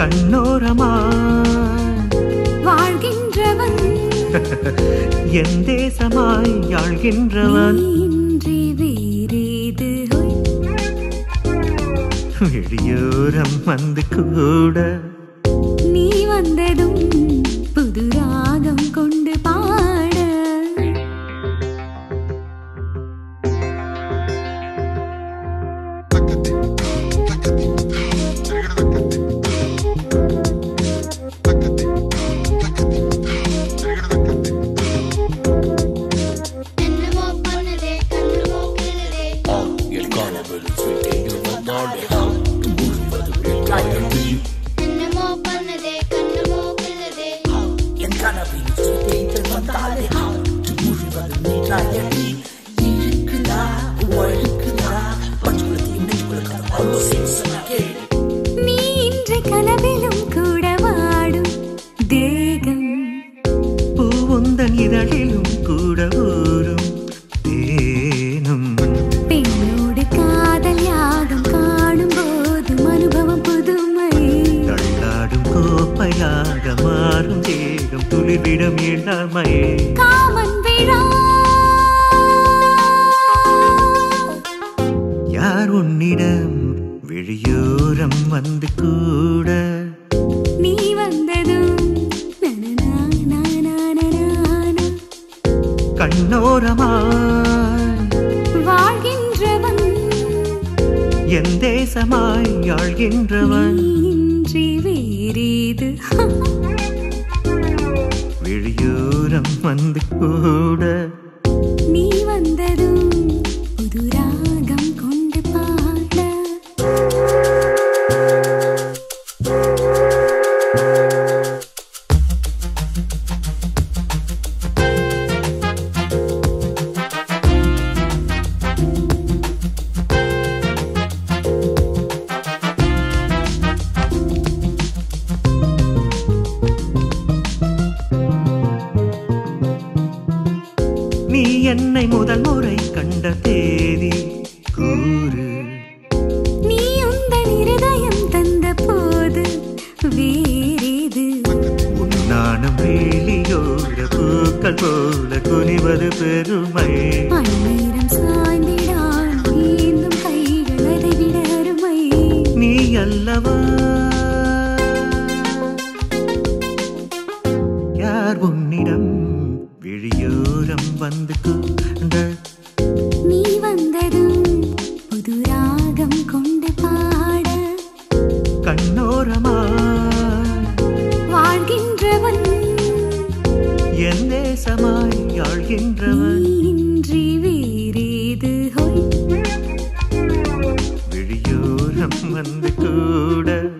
கண்ணோரமாய் வாழ்கின்றவன் என் தேசமாய் ஆழ்கின்றவன் இன்றி வேறேது ஹொய். வெளியோரம் வந்து கூட நீ வந்ததும் புது ராகம் கொண்டு பாட என்னமோ பண்ணுதே கண்ணுமோ கிள்ளுதே என்னமோ பண்ணுதே கண்ணுமோ கிள்ளுதே நீ இன்று கனவிலும் கூட வாடும் தேகம் பூவுந்தன் இதழிலும் கூட ஊரும் தேனும் பெண்ணோடு காதல் யாகம் காணும் போதும் அனுபவம் புதுமை தள்ளாடும் கோப்பையாக மாறும் தேகம் துளிர்விடும் இளமையே காமன் விழா யார் உன்னிடம் விழியோரம் வந்து கூட நீ வந்ததும் நனனா, நானா, நானா. கண்ணோரமாய் வாழ்கின்றவன் என் தேசமாய் ஆழ்கின்றவன் இன்றி வேறேது விழியோரம் வந்து கூட நீ வந்ததும் புது ராகம் கொண்டு பாட நீ என்னை முதல் முறை கண்ட தேதி கூறு நீ உந்தன் இருதயம் தந்த போது வேறேது உன்னானம் வேலியோர பூக்கள் போல குனிவது பெருமை மண்ணீரம் சாய்ந்திடான் ஏந்தும் கைகள் அதை விட அருமை நீ அல்லவா யார் உன்னிடம் விழியோரம் வந்து கூட நீ வந்ததும் புது ராகம் கொண்டு பாட கண்ணோரமாய் வாழ்கின்றவன் என் தேசமாய் ஆழ்கின்றவன் இன்றி வேறேது ஹொய் விழியோரம் வந்து கூட